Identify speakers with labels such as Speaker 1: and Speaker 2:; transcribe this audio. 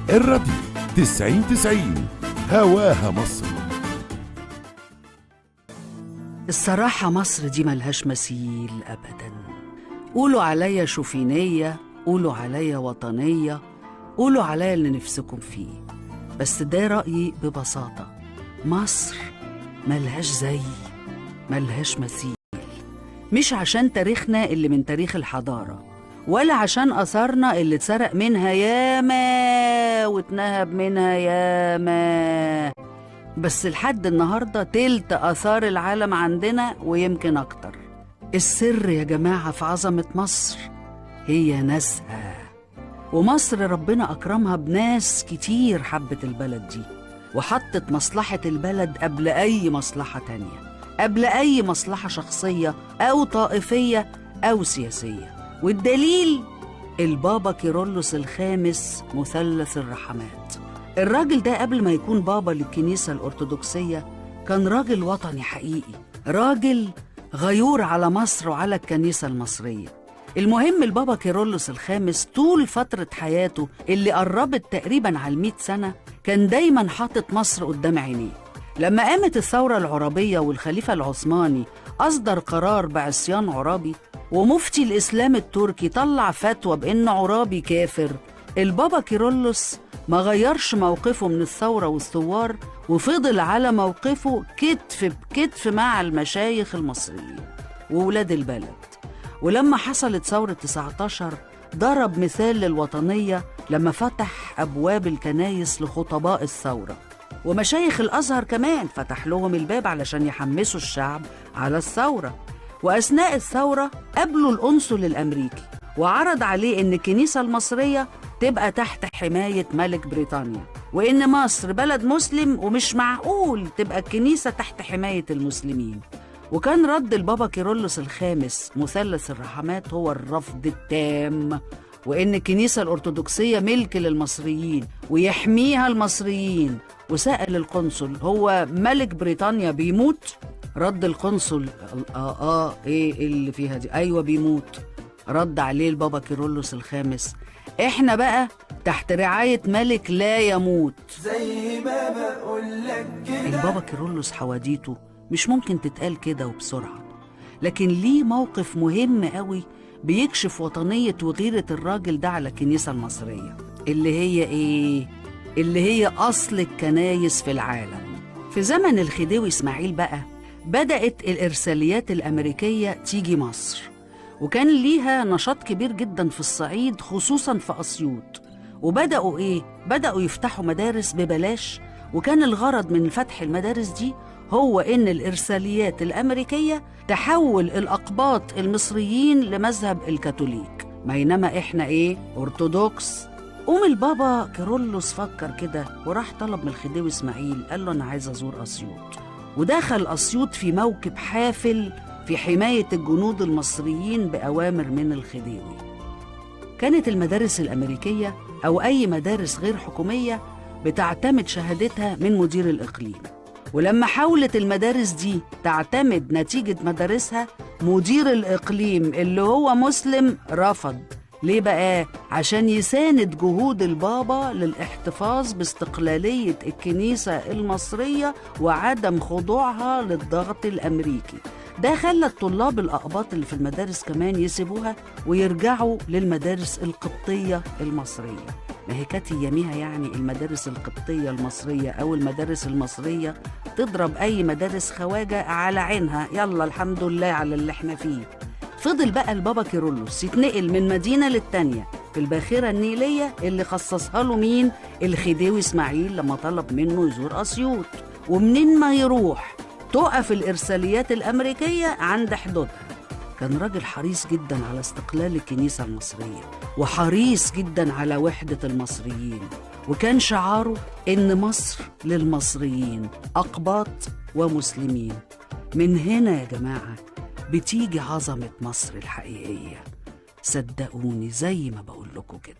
Speaker 1: الراديو تسعين تسعين هواها مصر
Speaker 2: الصراحة مصر دي ملهاش مثيل أبدا قولوا عليا شوفينية قولوا عليا وطنية قولوا عليا اللي نفسكم فيه بس ده رأيي ببساطة مصر ملهاش زي ملهاش مثيل مش عشان تاريخنا اللي من تاريخ الحضارة ولا عشان أثارنا اللي اتسرق منها ياما واتنهب منها ياما بس لحد النهارده تلت آثار العالم عندنا ويمكن أكتر السر يا جماعة في عظمة مصر هي ناسها ومصر ربنا أكرمها بناس كتير حبت البلد دي وحطت مصلحة البلد قبل أي مصلحة تانية قبل أي مصلحة شخصية أو طائفية أو سياسية والدليل البابا كيرلس الخامس مثلث الرحمات الراجل ده قبل ما يكون بابا للكنيسة الأرثوذكسية كان راجل وطني حقيقي راجل غيور على مصر وعلى الكنيسة المصرية المهم البابا كيرلس الخامس طول فترة حياته اللي قربت تقريبا على المئة سنة كان دايما حاطط مصر قدام عينيه لما قامت الثورة العربية والخليفة العثماني أصدر قرار بعصيان عرابي ومفتي الإسلام التركي طلع فتوى بإن عرابي كافر البابا كيرلس ما غيرش موقفه من الثورة والثوار وفضل على موقفه كتف بكتف مع المشايخ المصريين وولاد البلد ولما حصلت ثورة 19 ضرب مثال للوطنية لما فتح أبواب الكنايس لخطباء الثورة ومشايخ الأزهر كمان فتح لهم الباب علشان يحمسوا الشعب على الثورة وأثناء الثورة قابلوا القنصل الأمريكي وعرض عليه إن الكنيسة المصرية تبقى تحت حماية ملك بريطانيا وإن مصر بلد مسلم ومش معقول تبقى الكنيسة تحت حماية المسلمين وكان رد البابا كيرلس الخامس مثلث الرحمات هو الرفض التام وإن الكنيسة الأرثوذكسية ملك للمصريين ويحميها المصريين وسأل القنصل هو ملك بريطانيا بيموت؟ رد القنصل آه آه إيه اللي فيها دي؟ أيوة بيموت رد عليه البابا كيرلس الخامس إحنا بقى تحت رعاية ملك لا يموت
Speaker 3: زي ما بقولك كده
Speaker 2: البابا كيرلس حواديته مش ممكن تتقال كده وبسرعة لكن ليه موقف مهم قوي بيكشف وطنية وغيرة الراجل ده على الكنيسة المصرية اللي هي إيه؟ اللي هي أصل الكنايس في العالم في زمن الخديوي إسماعيل بقى بدأت الإرساليات الأمريكية تيجي مصر وكان ليها نشاط كبير جدا في الصعيد خصوصا في أسيوط وبدأوا إيه؟ بدأوا يفتحوا مدارس ببلاش وكان الغرض من فتح المدارس دي هو إن الإرساليات الأمريكية تحول الأقباط المصريين لمذهب الكاثوليك بينما إحنا إيه؟ أرثوذكس قوم البابا كيرلس فكر كده وراح طلب من الخديوي إسماعيل قال له أنا عايز أزور أسيوط ودخل أسيوط في موكب حافل في حماية الجنود المصريين بأوامر من الخديوي كانت المدارس الأمريكية أو أي مدارس غير حكومية بتعتمد شهادتها من مدير الإقليم ولما حاولت المدارس دي تعتمد نتيجة مدارسها مدير الإقليم اللي هو مسلم رفض ليه بقى؟ عشان يساند جهود البابا للاحتفاظ باستقلالية الكنيسة المصرية وعدم خضوعها للضغط الأمريكي ده خلى الطلاب الأقباط اللي في المدارس كمان يسيبوها ويرجعوا للمدارس القبطية المصرية ما هي كانت يميها يعني المدارس القبطية المصرية أو المدارس المصرية تضرب أي مدارس خواجة على عينها يلا الحمد لله على اللي احنا فيه فضل بقى البابا كيرلس يتنقل من مدينة للتانية في الباخرة النيلية اللي خصصها له مين الخديوي إسماعيل لما طلب منه يزور أسيوط ومنين ما يروح تقف الإرساليات الأمريكية عند حدودها كان راجل حريص جدا على استقلال الكنيسة المصرية وحريص جدا على وحدة المصريين وكان شعاره إن مصر للمصريين أقباط ومسلمين من هنا يا جماعة بتيجي عظمة مصر الحقيقية صدقوني زي ما بقول لكم كده